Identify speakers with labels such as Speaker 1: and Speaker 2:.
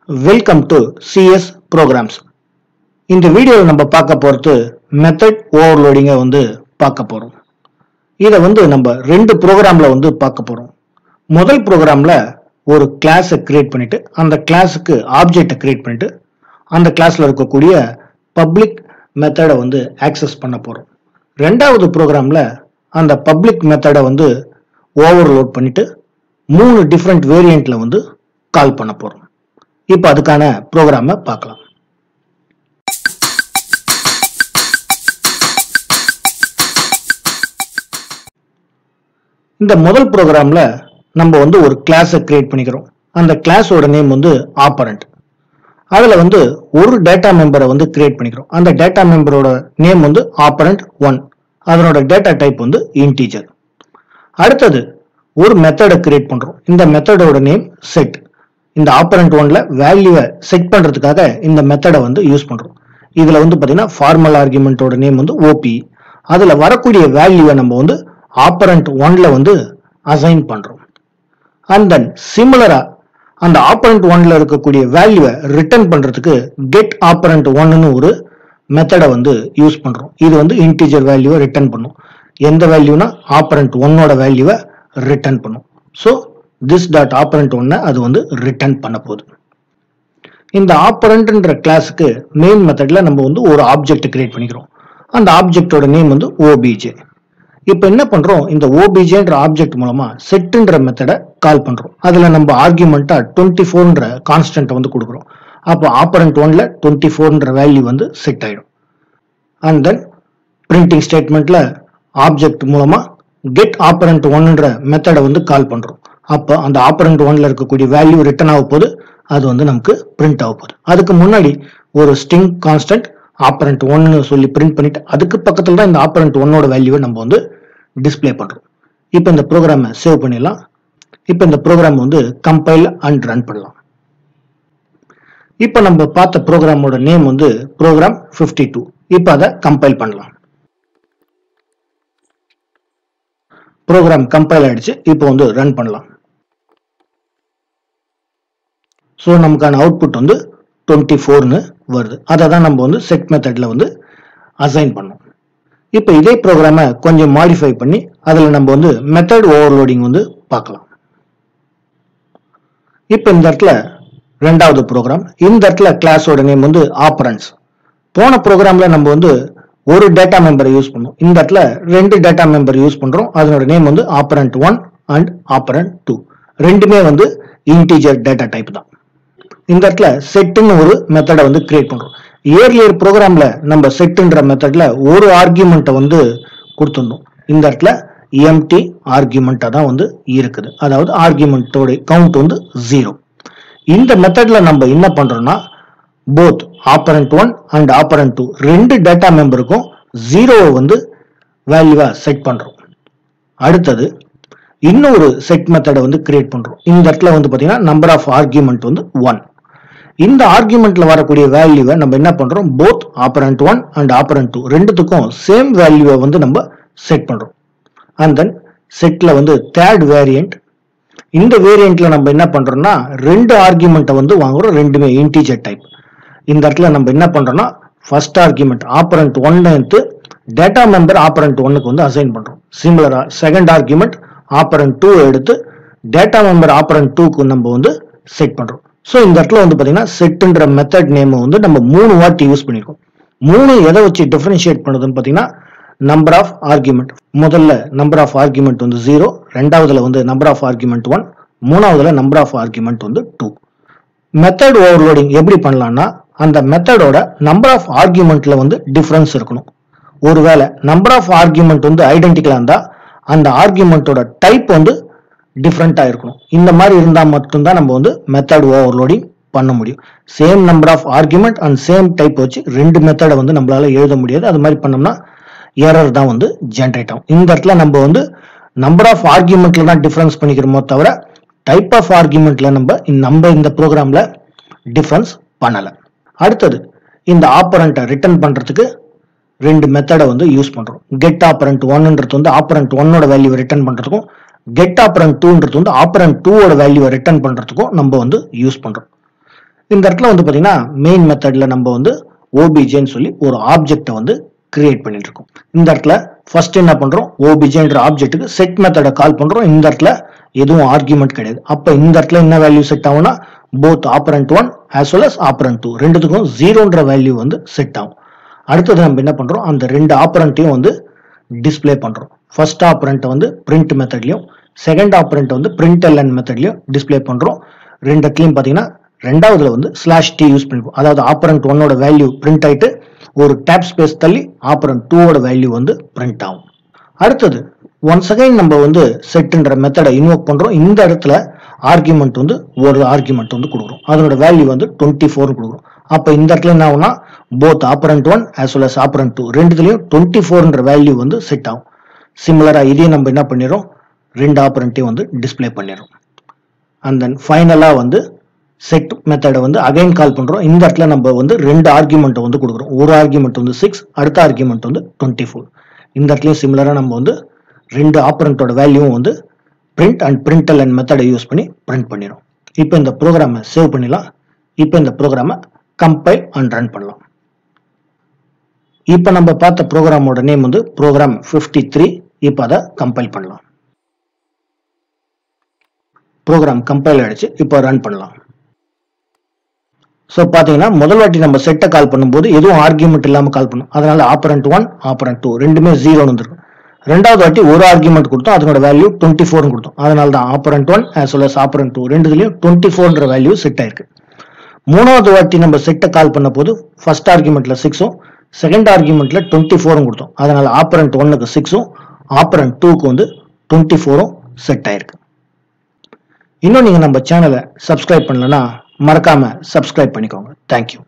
Speaker 1: welcome to CS programs இந்த வீடியோவில் நம்ம பார்க்க போகிறது மெத்தட் ஓவர்லோடிங்கை வந்து பார்க்க போகிறோம் இதை வந்து நம்ம ரெண்டு ப்ரோக்ராமில் வந்து பார்க்க போகிறோம் முதல் ப்ரோக்ராமில் ஒரு கிளாஸை கிரியேட் பண்ணிட்டு அந்த கிளாஸுக்கு ஆப்ஜெக்டை கிரியேட் பண்ணிட்டு அந்த கிளாஸில் இருக்கக்கூடிய பப்ளிக் மெத்தடை வந்து ஆக்சஸ் பண்ண போகிறோம் ரெண்டாவது ப்ரோக்ராமில் அந்த பப்ளிக் மெத்தடை வந்து ஓவர்லோட் பண்ணிட்டு மூணு டிஃப்ரெண்ட் வேரியண்ட்டில் வந்து கால் பண்ண போகிறோம் இப்போ அதுக்கான ப்ரோக்ராமை பார்க்கலாம் இந்த முதல் ப்ரோக்ராமில் நம்ம வந்து ஒரு கிளாஸை கிரியேட் பண்ணிக்கிறோம் அந்த கிளாஸோட நேம் வந்து ஆப்பரண்ட் அதில் வந்து ஒரு டேட்டா மெம்பரை வந்து கிரியேட் பண்ணிக்கிறோம் அந்த டேட்டா மெம்பரோட நேம் வந்து ஆப்பரண்ட் ஒன் அதனோட டேட்டா டைப் வந்து இன்டீஜர் அடுத்தது ஒரு மெத்தடை கிரியேட் பண்றோம் இந்த மெத்தடோட நேம் செட் இந்த ஆப்பரண்ட் ஒன்ல வேல்யூவை செட் பண்றதுக்காக இந்த மெத்தடை வந்து யூஸ் பண்றோம் இதுல வந்து பாத்தீங்கன்னா ஃபார்மல் ஆர்குமெண்ட்டோட நேம் வந்து ஓபி அதுல வரக்கூடிய வேல்யூவை நம்ம வந்து ஆப்பரண்ட் ஒன்ல வந்து அசைன் பண்றோம் அண்ட் தென் சிமிலரா அந்த ஆப்பரண்ட் ஒன்ல இருக்கக்கூடிய வேல்யூவை ரிட்டர்ன் பண்றதுக்கு கெட் ஆப்பரண்ட் ஒன்னு ஒரு மெத்தடை வந்து யூஸ் பண்றோம் இது வந்து இன்டீஜர் வேல்யூவை ரிட்டர்ன் பண்ணும் எந்த வேல்யூனா ஆப்பரண்ட் ஒன்னோட வேல்யூவை ரிட்டர்ன் பண்ணும் ஸோ திஸ் டாட் ஆப்பரண்ட் ஒன்னை அது வந்து ரிட்டர்ன் பண்ண போகுது இந்த ஆப்பரண்ட்ன்ற கிளாஸுக்கு மெயின் மெத்தட்ல நம்ம வந்து ஒரு ஆப்ஜெக்ட் கிரியேட் பண்ணிக்கிறோம் அந்த ஆப்ஜெக்டோட நேம் வந்து ஓபிஜே இப்போ என்ன பண்றோம் இந்த ஓபிஜேன்ற ஆப்ஜெக்ட் மூலமா செட்டுன்ற மெத்தடை கால் பண்றோம் அதுல நம்ம ஆர்குமெண்டா டுவெண்ட்டி ஃபோர்ன்ற கான்ஸ்டன்ட் வந்து கொடுக்குறோம் அப்போ ஆப்பரண்ட் ஒன்ல டுவெண்ட்டி ஃபோர்ன்ற வேல்யூ வந்து செட் ஆயிடும் அண்ட் தென் பிரிண்டிங் ஸ்டேட்மெண்ட்ல ஆப்ஜெக்ட் மூலமா கெட் ஆப்பரண்ட் ஒன்ன்ற மெத்தடை வந்து கால் பண்றோம் அப்போ அந்த ஆப்பரண்ட் ஒன்ல இருக்கக்கூடிய வேல்யூ ரிட்டர்ன் ஆக போகுது அது வந்து நமக்கு பிரிண்ட் ஆக போகுது அதுக்கு முன்னாடி ஒரு ஸ்டிங் கான்ஸ்டன்ட் ஆப்பரண்ட் ஒன்னு சொல்லி பிரிண்ட் பண்ணிட்டு அதுக்கு பக்கத்துல தான் இந்த ஆப்பரண்ட் ஒன்னோட வேல்யூவை நம்ம வந்து டிஸ்ப்ளே பண்றோம் இப்போ இந்த ப்ரோக்ராமை சேவ் பண்ணிடலாம் இப்போ இந்த ப்ரோக்ராம் வந்து கம்பைல் அண்ட் ரன் பண்ணலாம் இப்போ நம்ம பார்த்த ப்ரோக்ராமோட நேம் வந்து ப்ரோக்ராம் 52 டூ இப்போ அதை கம்பைல் பண்ணலாம் ப்ரோக்ராம் கம்பைல் ஆயிடுச்சு இப்போ வந்து ரன் பண்ணலாம் ஸோ நமக்கான அவுட்புட் வந்து டுவெண்ட்டி ஃபோர்னு வருது அதை தான் நம்ம வந்து செட் மெத்தடில் வந்து அசைன் பண்ணோம் இப்போ இதே ப்ரோக்ராமை கொஞ்சம் மாடிஃபை பண்ணி அதில் நம்ம வந்து மெத்தட் ஓவர்லோடிங் வந்து பார்க்கலாம் இப்போ இந்த இடத்துல ரெண்டாவது ப்ரோக்ராம் இந்த இடத்துல கிளாஸோட நேம் வந்து ஆப்பரன்ஸ் போன ப்ரோக்ராம்ல நம்ம வந்து ஒரு டேட்டா மெம்பரை யூஸ் பண்ணோம் இந்த இடத்துல ரெண்டு டேட்டா மெம்பர் யூஸ் பண்றோம் அதனோட நேம் வந்து operand one and operand two ரெண்டுமே வந்து இன்டீஜர் டேட்டா டைப் தான் இந்த இடத்துல செட்டுன்னு ஒரு மெத்தடை வந்து கிரியேட் பண்றோம் ஏர்லியர் ப்ரோக்ராம்ல நம்ம செட்டுன்ற மெத்தட்ல ஒரு ஆர்கியூமெண்ட்டை வந்து கொடுத்துருந்தோம் இந்த இடத்துல எம்டி ஆர்கியூமெண்ட்டாக தான் வந்து இருக்குது அதாவது ஆர்கியூமெண்ட்டோட கவுண்ட் வந்து ஜீரோ இந்த மெத்தட்ல நம்ம என்ன பண்றோம்னா both operand one and operand two ரெண்டு டேட்டா மெம்பருக்கும் ஜீரோவை வந்து வேல்யூவா செட் பண்றோம் அடுத்தது இன்னொரு செட் மெத்தடை வந்து கிரியேட் பண்றோம் இந்த இடத்துல வந்து பாத்தீங்கன்னா நம்பர் ஆஃப் ஆர்கியூமெண்ட் வந்து ஒன் இந்த ஆர்குமெண்ட்ல வரக்கூடிய வேல்யூவை நம்ம என்ன பண்றோம் both operand one and operand two ரெண்டுத்துக்கும் சேம் வேல்யூவை வந்து நம்ம செட் பண்றோம் அண்ட் தென் செட்ல வந்து தேர்ட் வேரியண்ட் இந்த வேரியண்ட்ல நம்ம என்ன பண்றோம்னா ரெண்டு ஆர்குமெண்ட்டை வந்து வாங்குறோம் ரெண்டுமே இன்டீஜர் டைப் இந்த இடத்துல நம்ம என்ன பண்றோம்னா ஃபர்ஸ்ட் ஆர்குமெண்ட் ஆப்பரண்ட் ஒன்னு எடுத்து டேட்டா மெம்பர் ஆப்பரண்ட் ஒன்னுக்கு வந்து அசைன் பண்றோம் சிமிலரா செகண்ட் ஆர்குமெண்ட் ஆப்பரண்ட் டூ எடுத்து டேட்டா மெம்பர் ஆப்பரண்ட் டூக்கு நம்ம வந்து செட் பண்றோம் ஸோ இந்த இடத்துல வந்து பாத்தீங்கன்னா செட்டுன்ற மெத்தட் நேம் வந்து நம்ம மூணு வாட்டி யூஸ் பண்ணிருக்கோம் மூணு எதை வச்சு டிஃபரன்ஷியேட் பண்ணுதுன்னு பாத்தீங்கன்னா நம்பர் ஆஃப் ஆர்குமெண்ட் முதல்ல நம்பர் ஆஃப் ஆர்குமெண்ட் வந்து ஜீரோ ரெண்டாவதுல வந்து நம்பர் ஆஃப் ஆர்குமெண்ட் ஒன் மூணாவதுல நம்பர் ஆஃப் ஆர்குமெண்ட் வந்து டூ மெத்தட் ஓவர்லோடிங் எப்படி பண்ணலாம்னா அந்த மெத்தடோட நம்பர் ஆஃப் ஆர்குமெண்ட்ல வந்து டிஃபரன்ஸ் இருக்கணும் ஒருவேளை நம்பர் ஆஃப் ஆர்குமெண்ட் வந்து ஐடென்டிக்கலா இருந்தா அந்த ஆர்குமெண்ட்டோட டைப் வந்து டிஃப்ரெண்ட்டாக இருக்கணும் இந்த மாதிரி இருந்தால் மட்டும்தான் நம்ம வந்து மெத்தட் ஓவர்லோடிங் பண்ண முடியும் same number of argument and same type வச்சு ரெண்டு மெத்தடை வந்து நம்மளால எழுத முடியாது அது மாதிரி பண்ணோம்னா எரர் தான் வந்து ஜென்ரேட் ஆகும் இந்த இடத்துல நம்ம வந்து நம்பர் ஆஃப் ஆர்குமெண்ட்ல தான் டிஃபரன்ஸ் பண்ணிக்கிறோமோ தவிர டைப் ஆஃப் ஆர்குமெண்ட்ல நம்ம நம்ம இந்த ப்ரோக்ராம்ல டிஃபரன்ஸ் பண்ணலை அடுத்தது இந்த ஆப்பரண்ட்டை ரிட்டர்ன் பண்றதுக்கு ரெண்டு மெத்தடை வந்து யூஸ் பண்றோம் கெட் ஆப்பரண்ட் ஒன்ன்றது வந்து ஆப்பரண்ட் ஒன்னோட வேல்யூ ரிட்டர்ன் பண்றதுக்கும் கெட் ஆப்பரண்ட் டூன்றது வந்து ஆப்பரண்ட் டூவோட வேல்யூவை ரிட்டர்ன் பண்றதுக்கும் நம்ம வந்து யூஸ் பண்றோம் இந்த இடத்துல வந்து பாத்தீங்கன்னா மெயின் மெத்தட்ல நம்ம வந்து ஓபிஜேன்னு சொல்லி ஒரு ஆப்ஜெக்டை வந்து கிரியேட் பண்ணிட்டு இருக்கோம் இந்த இடத்துல ஃபர்ஸ்ட் என்ன பண்றோம் ஓபிஜேன்ற ஆப்ஜெக்ட்டுக்கு செட் மெத்தடை கால் பண்றோம் இந்த இடத்துல எதுவும் ஆர்குமெண்ட் கிடையாது அப்ப இந்த இடத்துல என்ன வேல்யூ செட் ஆகும்னா both operand one as well as operand two ரெண்டுத்துக்கும் ஜீரோன்ற வேல்யூ வந்து செட் ஆகும் அடுத்தது நம்ம என்ன பண்றோம் அந்த ரெண்டு ஆப்பரண்ட்டையும் வந்து டிஸ்ப்ளே பண்றோம் ஃபர்ஸ்ட் ஆப்பரண்ட்டை வந்து பிரிண்ட் மெத்தட்லயும் செகண்ட் ஆப்பரண்ட் வந்து பிரிண்ட் எல்என் மெத்தட்லயும் டிஸ்ப்ளே பண்றோம் ரெண்டுத்துலயும் பாத்தீங்கன்னா ரெண்டாவதுல வந்து ஸ்லாஷ் டி யூஸ் பண்ணிப்போம் அதாவது ஆப்பரண்ட் ஒன்னோட வேல்யூ பிரிண்ட் ஆயிட்டு ஒரு டேப் ஸ்பேஸ் தள்ளி ஆப்பரண்ட் டூவோட வேல்யூ வந்து பிரிண்ட் ஆகும் அடுத்தது ஒன்ஸ் அகைன் நம்ம வந்து செட்ன்ற மெத்தடை இன்வோக் பண்றோம் இந்த இடத்துல ஆர்குமெண்ட் வந்து ஒரு ஆர்குமெண்ட் வந்து கொடுக்குறோம் அதனோட வேல்யூ வந்து டுவெண்ட்டி ஃபோர் கொடுக்குறோம் அப்போ இந்த இடத்துல என்ன ஆகும்னா both operand one as well as operand two ரெண்டுத்துலயும் டுவெண்ட்டி ஃபோர்ன்ற வேல்யூ வந்து செட் ஆகும் சிமிலரா இதையும் நம்ம என்ன பண்ணிடுறோம் ரெண்டு ஆப்பரண்ட்டையும் வந்து டிஸ்ப்ளே பண்ணிடுறோம் அண்ட் தென் ஃபைனலா வந்து செட் மெத்தடை வந்து அகைன் கால் பண்றோம் இந்த இடத்துல நம்ம வந்து ரெண்டு ஆர்குமெண்ட் வந்து கொடுக்குறோம் ஒரு ஆர்குமெண்ட் வந்து சிக்ஸ் அடுத்த ஆர்குமெண்ட் வந்து டுவெண்ட்டி ஃபோர் இந்த இடத்துலயும் சிமிலரா நம்ம வந்து ரெண்டு ஆப்பரண்டோட வேல்யூவும் வந்து பிரிண்ட் அண்ட் பிரிண்டல் அண்ட் மெத்தடை யூஸ் பண்ணி பிரிண்ட் பண்ணிடும் இப்போ இந்த ப்ரோக்ராமை சேவ் பண்ணிடலாம் இப்போ இந்த ப்ரோக்ராமை கம்பைல் அண்ட் ரன் பண்ணலாம் இப்போ நம்ம பார்த்த ப்ரோக்ராமோட நேம் வந்து ப்ரோக்ராம் ஃபிஃப்டி த்ரீ இப்போ அதை கம்பைல் பண்ணலாம் ப்ரோக்ராம் கம்பைல் ஆயிடுச்சு இப்போ ரன் பண்ணலாம் ஸோ பார்த்தீங்கன்னா முதல் வாட்டி நம்ம செட்டை கால் பண்ணும்போது எதுவும் ஆர்கியூமெண்ட் இல்லாமல் கால் பண்ணும் அதனால ஆப்பரண்ட் ஒன் ஆப்பரண்ட் டூ ரெண்டுமே ஜீரோன்னு வந்துருக்கும் ரெண்டாவது வாட்டி ஒரு ஆர்குமெண்ட் கொடுத்தோம் அதனோட வேல்யூ டுவெண்ட்டி ஃபோர்னு கொடுத்தோம் அதனால தான் operand one as well as operand two ரெண்டுலையும் டுவெண்ட்டி ஃபோர்ன்ற வேல்யூ செட் ஆயிருக்கு மூணாவது வாட்டி நம்ம செட்டை கால் பண்ண போது ஃபர்ஸ்ட் ஆர்குமெண்ட்ல சிக்ஸும் செகண்ட் ஆர்குமெண்ட்ல டுவெண்ட்டி ஃபோரும் கொடுத்தோம் அதனால ஆப்பரண்ட் ஒன்னுக்கு சிக்ஸும் ஆப்பரண்ட் டூக்கு வந்து டுவெண்ட்டி ஃபோரும் செட் ஆயிருக்கு இன்னும் நீங்க நம்ம சேனலை சப்ஸ்கிரைப் பண்ணலன்னா மறக்காம சப்ஸ்கிரைப் பண்ணிக்கோங்க தேங்க்யூ